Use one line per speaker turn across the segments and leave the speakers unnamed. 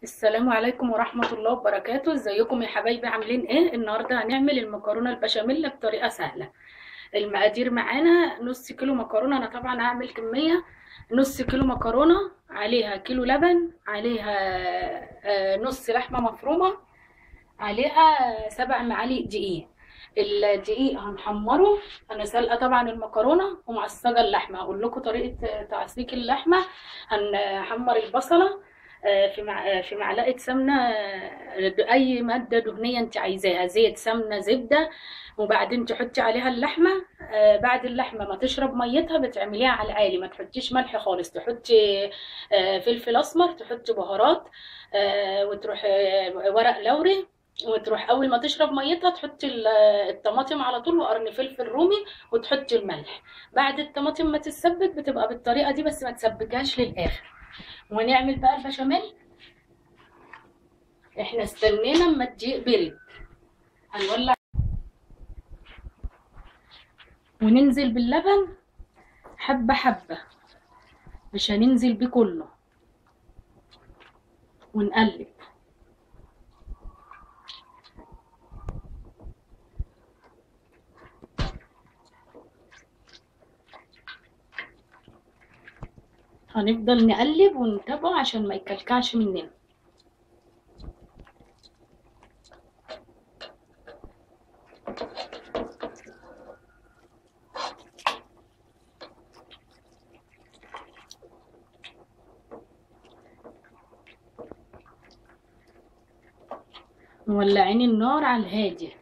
السلام عليكم ورحمة الله وبركاته ازيكم يا حبايبي عاملين ايه النهاردة هنعمل المكرونة البشاميل بطريقة سهلة المقادير معانا نص كيلو مكرونة انا طبعا هعمل كمية نص كيلو مكرونة عليها كيلو لبن عليها آه، نص لحمة مفرومة عليها سبع معالق دقيق الدقيق هنحمره انا سالقه طبعا المكرونه ومعصجه اللحمه هقول لكم طريقه تعصيج اللحمه هنحمر البصله آه، في مع... آه، في معلقه سمنه آه، اي ماده دهنيه انت عايزاها زيت سمنه زبده وبعدين تحطي عليها اللحمه آه، بعد اللحمه ما تشرب ميتها بتعمليها على العالي ما تحطيش ملح خالص تحطي آه، فلفل اسمر تحطي بهارات آه، وتروح آه، ورق لوري وتروح اول ما تشرب ميتها تحطي ال- الطماطم على طول وقرن فلفل رومي وتحطي الملح بعد الطماطم ما تتسبك بتبقى بالطريقه دي بس ما تسبكهاش للاخر ونعمل بقى البشاميل احنا استنينا اما الدقيق برد هنولع وننزل باللبن حبه حبه مش هننزل بيه كله ونقلب هنفضل نقلب ونتابعه عشان ما يكلكعش مننا مولعين النار على الهادي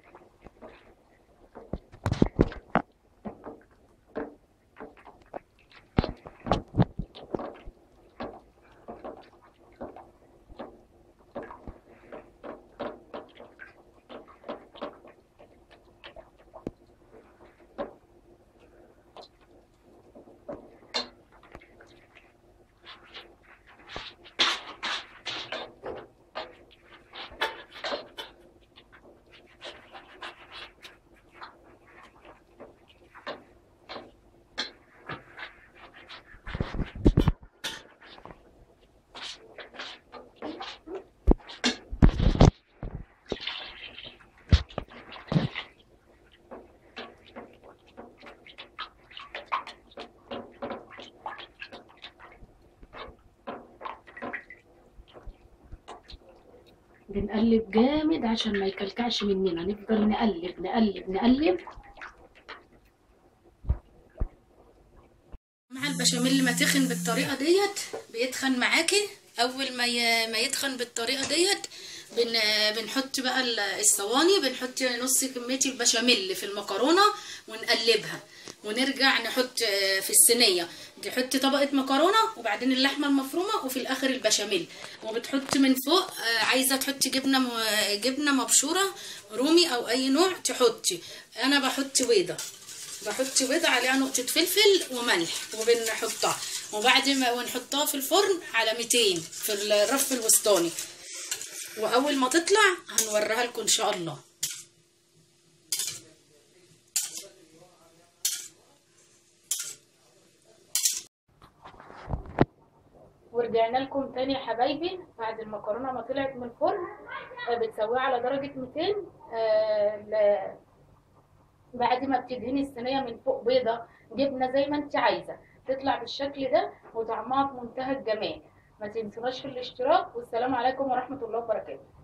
بنقلب جامد عشان ما يكلكعش مننا نفضل نقلب نقلب نقلب مع البشاميل ما تخن بالطريقه ديت بيتخن معاكي اول ما ي... ما يتخن بالطريقه ديت بن... بنحط بقى ال- الصواني بنحط نص كميه البشاميل في المكرونه ونقلبها ونرجع نحط آه، في الصينيه تحطي طبقه مكرونه وبعدين اللحمه المفرومه وفي الاخر البشاميل وبتحطي من فوق آه، عايزه تحطي جبنه م... جبنه مبشوره رومي او اي نوع تحطي انا بحط بيضه بحط بيضة عليها نقطة فلفل وملح وبنحطها وبعد ما ونحطها في الفرن على 200 في الرف الوسطاني وأول ما تطلع هنوريها لكم إن شاء الله ورجعنا لكم تاني يا حبايبي بعد المكرونة ما طلعت من الفرن آه، بتسويها على درجة 200 آه، ل- بعد ما بتدهني الصينيه من فوق بيضه جبنه زي ما انت عايزه تطلع بالشكل ده وطعمها في منتهى الجمال ما تنسوهاش في الاشتراك والسلام عليكم ورحمه الله وبركاته